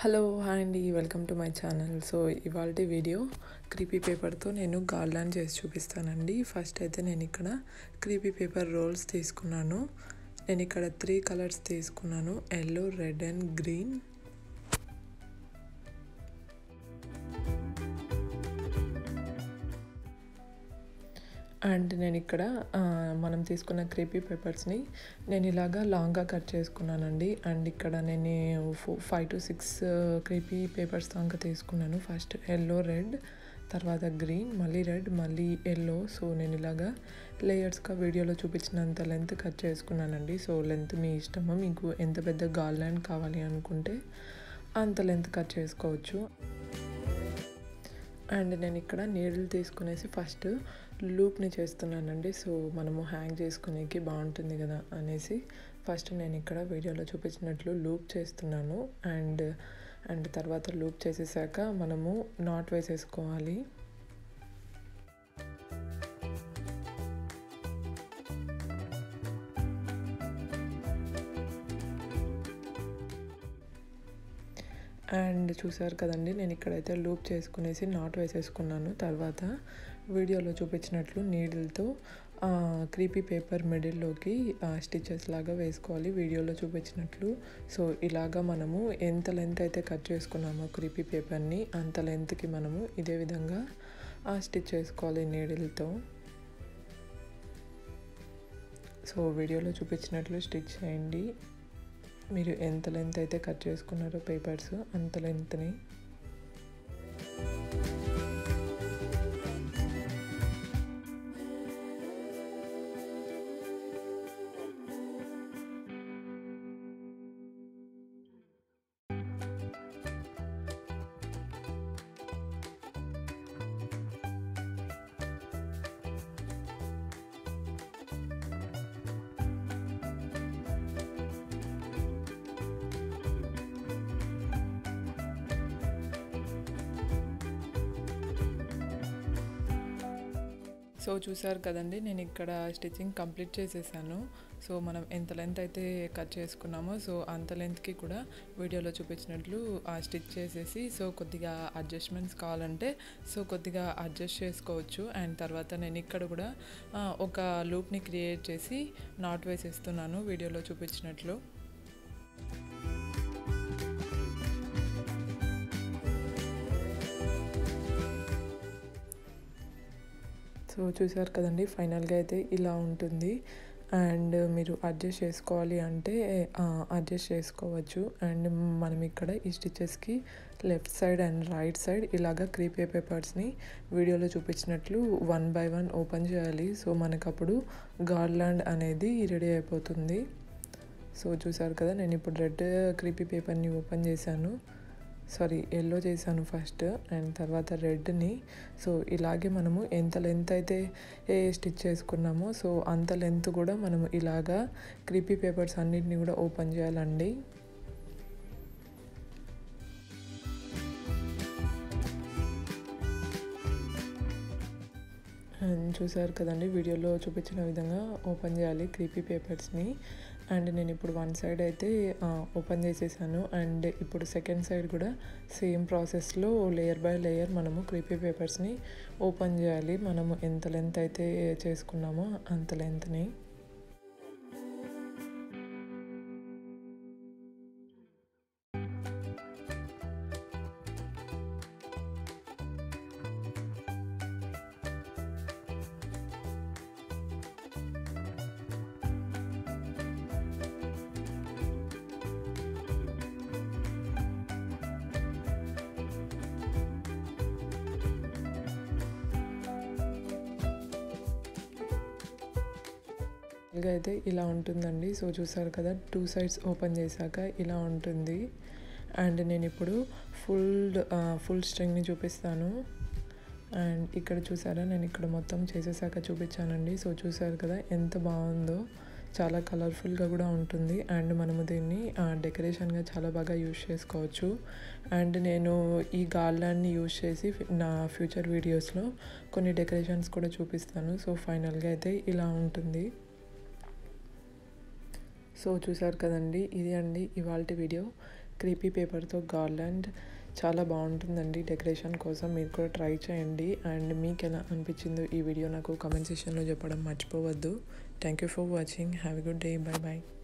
hello hi అండి welcome to my channel so ఇవాళ video crepe పేపర్తో నేను గార్లాండ్ చేసి చూపిస్తానండి ఫస్ట్ అయితే నేను ఇక్కడ క్రీపీ పేపర్ రోల్స్ తీసుకున్నాను నేను ఇక్కడ త్రీ కలర్స్ తీసుకున్నాను yellow red and green and నేను ఇక్కడ ఆ, మనం తీసుకున్న క్రీపీ పేపర్స్ని నేను ఇలాగా లాంగ్గా కట్ చేసుకున్నానండి అండ్ ఇక్కడ నేను five to six crepe papers దాకా తీసుకున్నాను ఫస్ట్ ఎల్లో రెడ్ తర్వాత గ్రీన్ మళ్ళీ రెడ్ మళ్ళీ ఎల్లో సో నేను ఇలాగా లేయర్స్గా వీడియోలో చూపించినంత లెంత్ కట్ చేసుకున్నానండి సో లెంత్ మీ ఇష్టము మీకు ఎంత పెద్ద గార్లాండ్ కావాలి అనుకుంటే అంత లెంత్ కట్ చేసుకోవచ్చు అండ్ నేను ఇక్కడ నీడలు తీసుకునేసి ఫస్ట్ లూప్ని చేస్తున్నానండి సో మనము హ్యాంగ్ చేసుకునేకి బాగుంటుంది కదా అనేసి ఫస్ట్ నేను ఇక్కడ వీడియోలో చూపించినట్లు లూప్ చేస్తున్నాను అండ్ అండ్ తర్వాత లూప్ చేసేసాక మనము నాట్ వేసేసుకోవాలి అండ్ చూసారు కదండి నేను ఇక్కడైతే లూప్ చేసుకునేసి నాట్ వేసేసుకున్నాను తర్వాత వీడియోలో చూపించినట్లు నీడిల్తో క్రీపీ పేపర్ మిడిల్లోకి స్టిచెస్ లాగా వేసుకోవాలి వీడియోలో చూపించినట్లు సో ఇలాగా మనము ఎంత లెంత్ అయితే కట్ చేసుకున్నామో క్రీపీ పేపర్ని అంత లెంత్కి మనము ఇదే విధంగా స్టిచ్ చేసుకోవాలి నీడిల్తో సో వీడియోలో చూపించినట్లు స్టిచ్ చేయండి మీరు ఎంత లెంత్ అయితే కట్ చేసుకున్నారో పేపర్స్ అంత లెంత్ని సో చూసారు కదండి నేను ఇక్కడ స్టిచ్చింగ్ కంప్లీట్ చేసేసాను సో మనం ఎంత లెంత్ అయితే కట్ చేసుకున్నామో సో అంత లెంత్కి కూడా వీడియోలో చూపించినట్లు స్టిచ్ చేసేసి సో కొద్దిగా అడ్జస్ట్మెంట్స్ కావాలంటే సో కొద్దిగా అడ్జస్ట్ చేసుకోవచ్చు అండ్ తర్వాత నేను ఇక్కడ కూడా ఒక లూప్ని క్రియేట్ చేసి నాట్ వేసేస్తున్నాను వీడియోలో చూపించినట్లు సో చూసారు కదండి ఫైనల్గా అయితే ఇలా ఉంటుంది అండ్ మీరు అడ్జస్ట్ చేసుకోవాలి అంటే అడ్జస్ట్ చేసుకోవచ్చు అండ్ మనం ఇక్కడ ఈ స్టిచెస్కి left side and right side ఇలాగ క్రీపే పేపర్స్ని వీడియోలో చూపించినట్లు వన్ బై వన్ ఓపెన్ చేయాలి సో మనకు అప్పుడు గార్లాండ్ అనేది రెడీ అయిపోతుంది సో చూసారు కదా నేను ఇప్పుడు రెడ్ క్రీపీ పేపర్ని ఓపెన్ చేశాను సారీ ఎల్లో చేశాను ఫస్ట్ అండ్ తర్వాత రెడ్ని సో ఇలాగే మనము ఎంత లెంత్ అయితే ఏ స్టిచ్ చేసుకున్నామో సో అంత లెంత్ కూడా మనము ఇలాగా క్రీపీ పేపర్స్ అన్నిటిని కూడా ఓపెన్ చేయాలండి చూసారు కదండి వీడియోలో చూపించిన విధంగా ఓపెన్ చేయాలి క్రీపీ పేపర్స్ని అండ్ నేను ఇప్పుడు వన్ సైడ్ అయితే ఓపెన్ చేసేసాను అండ్ ఇప్పుడు సెకండ్ సైడ్ కూడా సేమ్ ప్రాసెస్లో లేయర్ బై లేయర్ మనము క్రీపీ పేపర్స్ని ఓపెన్ చేయాలి మనము ఎంత లెంత్ అయితే చేసుకున్నామో అంత లెంత్ని గా అయితే ఇలా ఉంటుందండి సో చూసారు కదా టూ సైడ్స్ ఓపెన్ చేశాక ఇలా ఉంటుంది అండ్ నేను ఇప్పుడు ఫుల్ ఫుల్ స్ట్రింగ్ని చూపిస్తాను అండ్ ఇక్కడ చూసారా నేను ఇక్కడ మొత్తం చేసేసాక చూపించానండి సో చూసారు కదా ఎంత బాగుందో చాలా కలర్ఫుల్గా కూడా ఉంటుంది అండ్ మనము దీన్ని డెకరేషన్గా చాలా బాగా యూజ్ చేసుకోవచ్చు అండ్ నేను ఈ గార్లాండ్ని యూజ్ చేసి నా ఫ్యూచర్ వీడియోస్లో కొన్ని డెకరేషన్స్ కూడా చూపిస్తాను సో ఫైనల్గా అయితే ఇలా ఉంటుంది సో చూసారు కదండి ఇది అండి ఇవాళ వీడియో క్రీపీ పేపర్తో గార్లాండ్ చాలా బాగుంటుందండి డెకరేషన్ కోసం మీరు కూడా ట్రై చేయండి అండ్ మీకు ఎలా అనిపించిందో ఈ వీడియో నాకు కామెంట్ సెక్షన్లో చెప్పడం మర్చిపోవద్దు thank you for watching have a good day bye bye